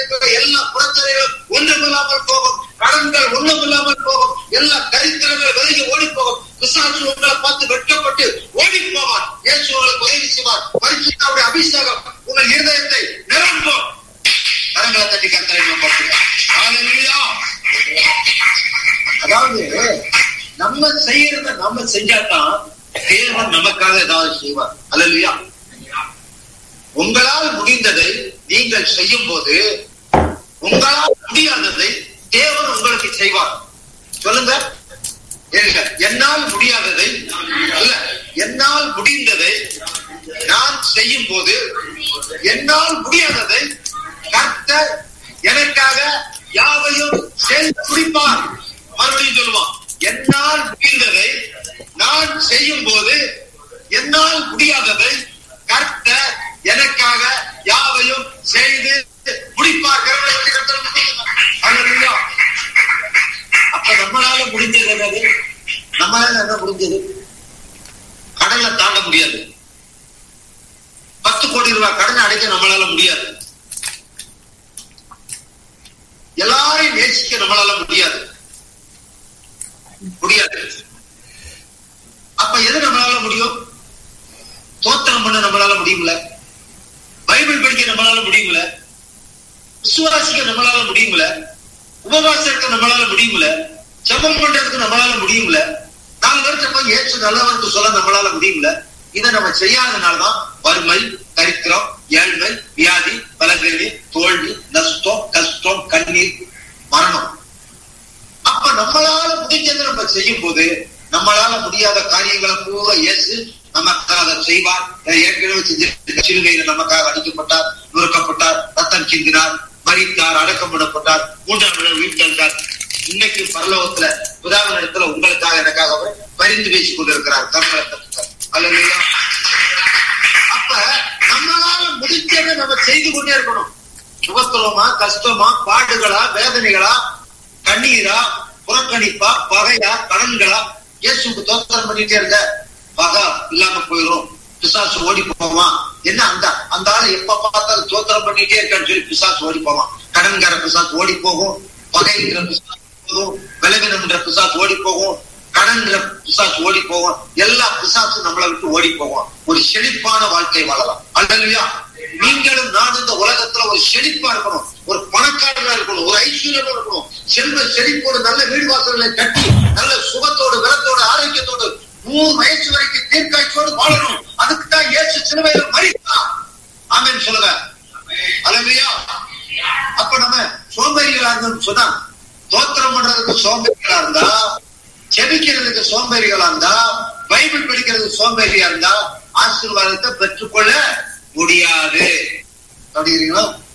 இருக்கிற எல்லா பிரச்சனைகளும் ஒன்றுமில்லாமல் போகும் கடன்கள் ஒன்றுமில்லாமல் போகும் எல்லா தரித்திரங்கள் விலகி ஓடி போகும் பிசாசு உங்களை பார்த்து வெட்கப்பட்டு ஓடி போவார் இயேசு உங்களுக்கு உதவி செய்வார் பரிசுத்தாவுடைய அபிஷேகம் உங்கள் இருதயத்தை நிரம்பும் கரங்களை தட்டி கத்தரை அதாவது நம்ம செய்யறத நம்ம செஞ்சாதான் தேவன் நமக்காக ஏதாவது செய்வார் அல்லையா உங்களால் முடிந்ததை நீங்கள் செய்யும் போது உங்களால் முடியாததை தேவன் உங்களுக்கு செய்வார் சொல்லுங்க ஏங்க, என்னால் முடியாததை அல்ல என்னால் முடிந்ததை நான் செய்யும் போது என்னால் முடியாததை கர்த்தர் எனக்காக யாவையும் செய்து முடிப்பார் மறுபடியும் சொல்லுவான் என்னால் முடிந்ததை நான் செய்யும் போது என்னால் முடியாததை கர்த்தர் எனக்காக யாவையும் செய்து முடிப்பார் கரங்களை தட்டி கர்த்தரை துதியுங்கள். ஹல்லேலூயா. அப்ப நம்மளால முடிஞ்சது என்னது நம்மளால என்ன முடிஞ்சது கடலை தாண்ட முடியாது பத்து கோடி ரூபாய் கடனை அடைக்க நம்மளால முடியாது எல்லாரையும் நேசிக்க நம்மளால முடியாது முடியாது அப்ப எது நம்மளால முடியும் தோத்திரம் பண்ண நம்மளால முடியும்ல பைபிள் படிக்க நம்மளால முடியும்ல விசுவாசிக்க நம்மளால முடியும்ல உபவாசம் இருக்க நம்மளால முடியும்ல ஜெபம் பண்றதுக்கு நம்மளால முடியும்ல நாலு பேர்கிட்ட போய் ஏற்று நல்லவருக்கு சொல்ல நம்மளால முடியும்ல இதை நம்ம செய்யாதனால்தான் வறுமை தரித்திரம் ஏழ்மை வியாதி பலகேடு தோல்வி நஷ்டம் கஷ்டம் கண்ணீர் மரணம் அப்ப நம்மளால முடிஞ்சதை நம்ம செய்யும் போது நம்மளால முடியாத காரியங்களை பூரா இயேசு நமக்காக செய்வார் ஏற்கனவே செஞ்சிருக்க சிலுவையில் நமக்காக அடிக்கப்பட்டார் நுறுக்கப்பட்டார் ரத்தம் சிந்தினார் மறித்தார் அடக்கம் பண்ணப்பட்டார் மூன்றாம் நாள் வீட்டில் இன்னைக்கு பரலோகத்துல புதாவின் இடத்துல உங்களுக்காக எனக்காக அவர் பரிந்து பேசிக் கொண்டிருக்கிறார் கர்மரத்தர் அல்ல அப்ப நம்மளால முடிஞ்சதை நம்ம செய்து கொண்டே இருக்கணும் சுகத்துவமா கஷ்டமா பாடுகளா வேதனைகளா கண்ணீரா புறக்கணிப்பா பகையா கடன்களா இயேசுக்கு தோத்திரம் பண்ணிட்டே இருக்க பகா இல்லாம போயிரும் பிசாசு ஓடி போவான் என்ன அந்த அந்த ஆளு எப்ப பார்த்தாலும் தோத்திரம் பண்ணிட்டே இருக்கான்னு சொல்லி பிசாசு ஓடி போவான் கடன்கார பிசாசு ஓடி போகும் பகைங்கிற பிசாசு போகும் விலகினம்ன்ற பிசாசு ஓடி போகும் கடன்கிற பிசாசு ஓடி போகும் எல்லா பிசாசும் நம்மளை விட்டு ஓடி போகும் ஒரு செழிப்பான வாழ்க்கை வாழலாம் அல்லையா நீங்களும் நானும் இந்த உலகத்துல ஒரு செழிப்பா இருக்கணும் ஒரு பணக்காரனா இருக்கணும் ஒரு ஐஸ்வர்யமா இருக்கணும் செல்வ செழிப்போடு நல்ல வீடு வாசல்களை கட்டி நல்ல சுகத்தோடு விரத்தோடு ஆரோக்கியத்தோடு நூறு வயசு வரைக்கும் தீர்க்காய்ச்சோடு வாழணும் அதுக்கு தான் இயேசு சிலுவையில மறித்தான் ஆமென் சொல்லுங்க அல்லையா அப்ப நம்ம சோம்பேறிகளா இருந்தோம்னு சொன்னா தோத்திரம் பண்றதுக்கு சோம்பேறிகளா இருந்தா செபிக்கிறதுக்கு சோம்பேறிகளா இருந்தா பைபிள் படிக்கிறதுக்கு சோம்பேறியா இருந்தா ஆசீர்வாதத்தை பெற்றுக்கொள்ள முடியாது அப்படிங்கிறீங்களா